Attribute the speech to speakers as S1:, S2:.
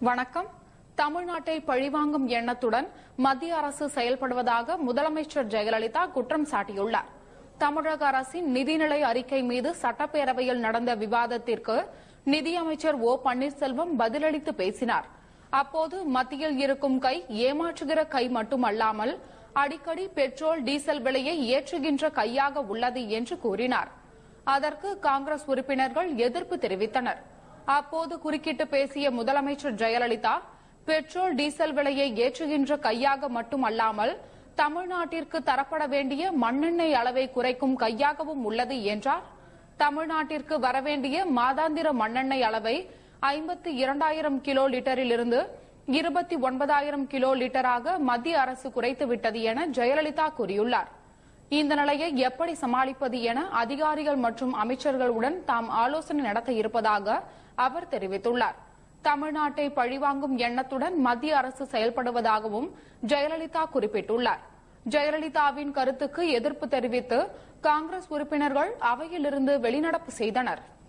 S1: வணக்கம் தமிழ்நாட்டை பழிவாங்கும் எண்ணத்துடன் மத்திய அரசு செயல்படுவதாக முதலமைச்சர் ஜெயலலிதா குற்றம் சாட்டியுள்ளார் தமிழக அரசின் நிதிநிலை அறிக்கை மீது சட்டப்பேரவையில் நடந்த விவாதத்திற்கு நிதியமைச்சர் ஓ பன்னீர்செல்வம் பதிலளித்து பேசினார் அப்போது மத்தியில் இருக்கும் கை ஏமாற்றுகிற கை மட்டுமல்லாமல் அடிக்கடி பெட்ரோல் டீசல் விலையை ஏற்றுகின்ற கையாக உள்ளது என்று கூறினார் அதற்கு காங்கிரஸ் உறுப்பினர்கள் எதிர்ப்பு தெரிவித்தனர் அப்போது குறுக்கிட்டு பேசிய முதலமைச்சர் ஜெயலலிதா பெட்ரோல் டீசல் விலையை ஏற்றுகின்ற கையாக மட்டுமல்லாமல் தமிழ்நாட்டிற்கு தரப்பட வேண்டிய மண்ணெண்ணெய் அளவை குறைக்கும் கையாகவும் உள்ளது என்றார் தமிழ்நாட்டிற்கு வரவேண்டிய மாதாந்திர மண்ணெண்ணெய் அளவை ஐம்பத்தி இரண்டாயிரம் கிலோ லிட்டரிலிருந்து இருபத்தி ஒன்பதாயிரம் கிலோ லிட்டராக மத்திய அரசு குறைத்துவிட்டது என ஜெயலலிதா கூறியுள்ளார் இந்த நிலையை எப்படி சமாளிப்பது என அதிகாரிகள் மற்றும் அமைச்சர்களுடன் தாம் ஆலோசனை நடத்த இருப்பதாக அவர் தெரிவித்துள்ளார் தமிழ்நாட்டை பழிவாங்கும் எண்ணத்துடன் மத்திய அரசு செயல்படுவதாகவும் ஜெயலலிதா குறிப்பிட்டுள்ளார் ஜெயலலிதாவின் கருத்துக்கு எதிர்ப்பு தெரிவித்து காங்கிரஸ் உறுப்பினர்கள் அவையிலிருந்து வெளிநடப்பு செய்தனர்